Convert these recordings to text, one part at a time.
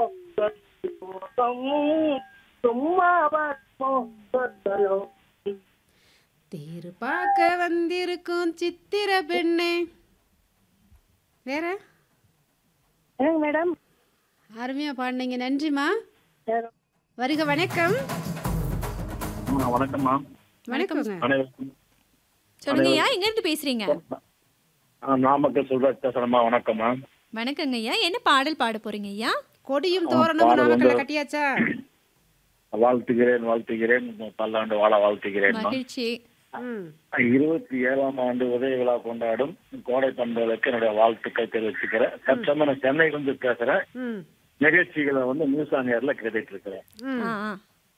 சும்மா தேர் பார்க்க வந்திருக்கும் சித்திர பெண்ணே வேற ஏங்க மேடம் அருமையா பாடினீங்க நன்றிம்மா வருக வணக்கம் வணக்கம்மா வணக்கங்க அனைவருக்கும் சொல்லுங்கய்யா எங்க இருந்து பேசுறீங்க ஆ, நாமக்கல் சொல்றாச்சு பேசுறேம்மா வணக்கம்மா வணக்கங்க ஐயா என்ன பாடல் பாட போறீங்க ஐயா கொடியும் தோரணமும் பாடல் நாமக்கல்ல வந்து- கட்டியாச்சா வாழ்த்துகிறேன் வாழ்த்துகிறேன் பல்லாண்டு வாழ வாழ்த்துகிறேன்மா மகிழ்ச்சி ம் இருபத்தி ஏழாம் ஆண்டு உதய விழா கொண்டாடும் கோடை பண்புகளுக்கு என்னுடைய வாழ்த்துக்கள் தெரிவிச்சுக்கிறேன் தற்சமயம் நான் சென்னையில இருந்து பேசுறேன் ம் நிகழ்ச்சிகளை வந்து நியூஸ் ஆன் ஏர்ல கேட்டுட்டு இருக்கிறேன் ம் ஆ, ஆ.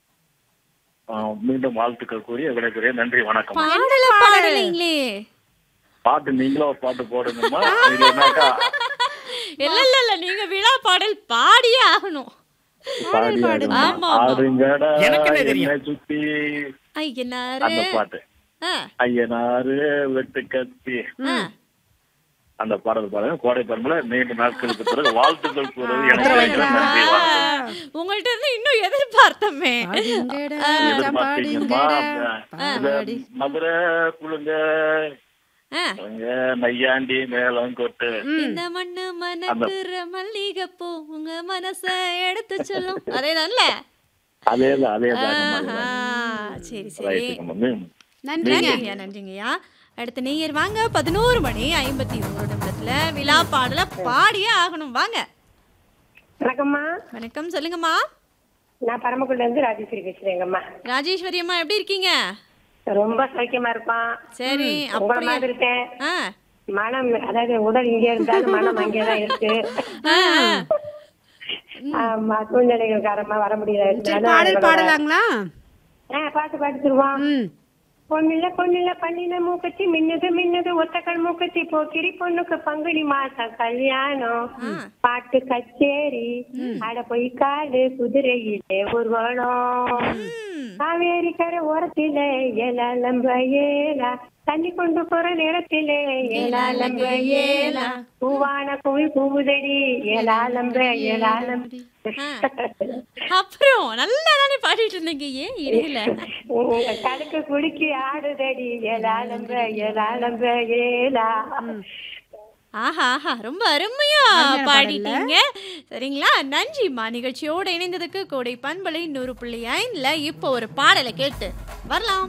ஆ, மீண்டும் வாழ்த்துக்கள் கூறி விடைபெறுகிறேன் நன்றி வணக்கம் பாடல பாடலைங்களே பாட்டு நீங்களும் ஒரு பாட்டு போடுங்கம்மா இல்லைன்னாக்கா இல்ல இல்ல இல்ல நீங்க விழா பாடல் பாடியே ஆகணும் பாடி ஆமா, ஆமா. ஆடுங்கடா எனக்கு என்ன தெரியும்? என்னை சுத்தி ஐயனாரு அந்த பாட்டு ஆ, ஐயனாரு வெட்டு கத்தி ஆ. அந்த பாடல் பாருங்க கோடை பண்புல நீண்ட நாட்களுக்கு பிறகு வாழ்த்துக்கள் கூறுவது எனக்கு வைக்கிற நன்றி வணக்கம். உங்கள்ட்ட இருந்து இன்னும் எதிர்பார்த்தமே பாடுங்கடா, எதிர்பார்த்தீங்கம்மா பாடுங்கடா, இந்த பாடி. மதுரை குழுங்க ஆ. அங்க நையாண்டி மேளம் கொட்டு இந்த மண்ணு மனக்குற மல்லிகைப்பூ உங்க மனச எடுத்து சொல்லும் அதேதான்ல அதேதான் அதேதான் ஆஹா, சரி சரி ரைட்டுங்க மம்மி நன்றிங்க நன்றிங்கய்யா நன்றிங்கய்யா அடுத்த நேயர் வாங்க பதினோரு மணி ஐம்பத்தி ஒரு நிமிடத்துல விழா பாடல பாடியே ஆகணும் வாங்க வணக்கம்மா வணக்கம் சொல்லுங்கம்மா நான் பரமக்குடில இருந்து ராஜேஸ்வரி பேசுறேங்கம்மா ராஜேஸ்வரி அம்மா எப்படி இருக்கீங்க ரொம்ப சௌக்கியமா இருப்பான் சரி உங்களை அப்படியே மாதிரி இருக்கேன் ஆ மனம் அதாவது உடல் இங்கே இருந்தாலும் மனம் அங்கேதான் இருக்கு ஆ, ஆ. ஆமா சூழ்நிலைகள் காரணமா வர முடியல சரி பாடல் பாடலாங்களா ஆ, பாட்டு பாடிச்சிருவான் ம் பொண்ணுல பொண்ணுல பண்ணின மூக்கத்தி மின்னுது மின்னுது ஒத்தக்கல் மூக்கத்தி போக்கிரி பொண்ணுக்கு பங்குனி மாசம் கல்யாணம் பாட்டு கச்சேரி அட போய் காடு குதிரையிலே ஊர்வலம் காவேரி கரை ஓரத்தில ஏலா லம்ப ஏலா தண்ணி கொண்டு போற நேரத்திலே ஏலா லம்ப ஏலா பூவான குவி பூவுதடி ஏலா லம்ப ஏலா லம்ப அப்புறம் நல்லா தானே பாடிட்டு இருந்தீங்க ஏன் இடையில கடுக்கு குடுக்கி ஆடுதடி ஏலா லம்ப ஏலா லம்ப ஏலா ஆஹா ஆஹா ரொம்ப அருமையா அருமையான பாடிட்டீங்க சரிங்களா நன்றிம்மா நிகழ்ச்சியோட இணைந்ததுக்கு கோடை பண்பலை நூறு புள்ளி ஐந்துல இப்போ ஒரு பாடலை கேட்டு வரலாம்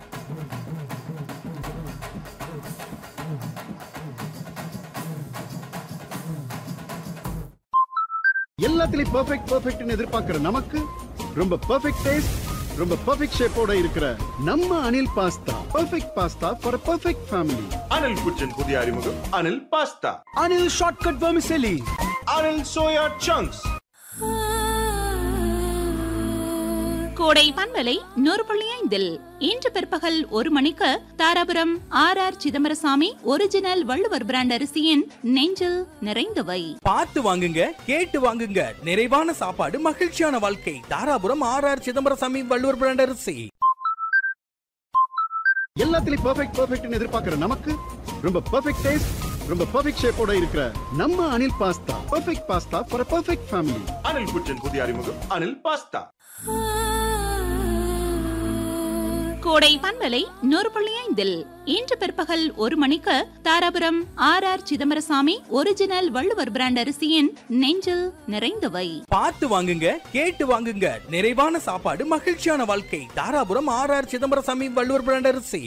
எல்லாத்துலயும் பெர்ஃபெக்ட் பெர்ஃபெக்ட்னு எதிர்பார்க்கிற நமக்கு ரொம்ப பெர்ஃபெக்ட் டேஸ்ட் ரொம்ப பெர்ஃபெக்ட் ஷேப்போட இருக்கிற நம்ம Anil pasta perfect pasta for perfect family Anil kitchen புதிய அறிமுகம் Anil pasta Anil shortcut vermicelli Anil soya chunks கோடை பண்பலை நூறு புள்ளி ஐந்தில் இன்று பிற்பகல் ஒரு மணிக்கு Dharapuram R R Chidambaraswamy original Valluvar brand அரிசியின் நெஞ்சில் நிறைந்தவை பார்த்து வாங்குங்க கேட்டு வாங்குங்க நிறைவான சாப்பாடு மகிழ்ச்சியான வாழ்க்கை Dharapuram R R Chidambaraswamy Valluvar brand அரிசி எல்லாத்துலயும் பெர்ஃபெக்ட் பெர்ஃபெக்ட்னு எதிர்பார்க்கிற நமக்கு ரொம்ப பெர்ஃபெக்ட் டேஸ்ட் ரொம்ப பெர்ஃபெக்ட் ஷேப்போட இருக்கிற நம்ம Anil pasta perfect pasta for perfect family Anil kitchen புதிய அறிமுகம் அனில் பாஸ்தா கோடை பண்பலை நூறு புள்ளி ஐந்தில் இன்று பிற்பகல் ஒரு மணிக்கு Dharapuram R R Chidambaraswamy original Valluvar brand அரிசியின் நெஞ்சில் நிறைந்தவை பார்த்து வாங்குங்க கேட்டு வாங்குங்க நிறைவான சாப்பாடு மகிழ்ச்சியான வாழ்க்கை Dharapuram R R Chidambaraswamy Valluvar brand அரிசி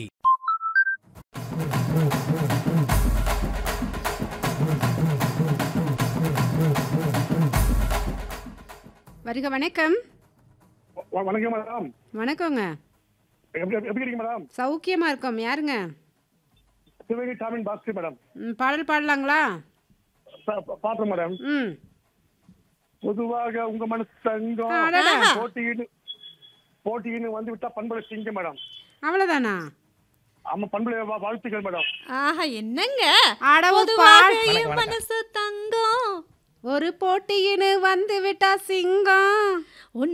வருக வணக்கம் வணக்கம் மேடம் வணக்கங்க எப்படி எப்படி இருக்கீங்க மேடம் சௌக்கியமா இருக்கோம் யாருங்க சிவகங்கை சாமின் பாஸ்கர் மேடம் ம், பாடல் பாடலாங்களா பாத்திரம் மேடம் ம் பொதுவாக உங்க மனசு தங்கம் அடடா. போட்டியின்னு போட்டியின்னு வந்து விட்டா பண்பலை சிங்க மேடம் அவ்வளோதானா ஆமா பண்பலை வா- வாழ்த்துக்கள் மேடம் ஆஹா என்னங்க அடவு பொதுவாக பாட் என் மனசு தங்கம் ஒரு போட்டியின்னு வந்து விட்டா சிங்கம்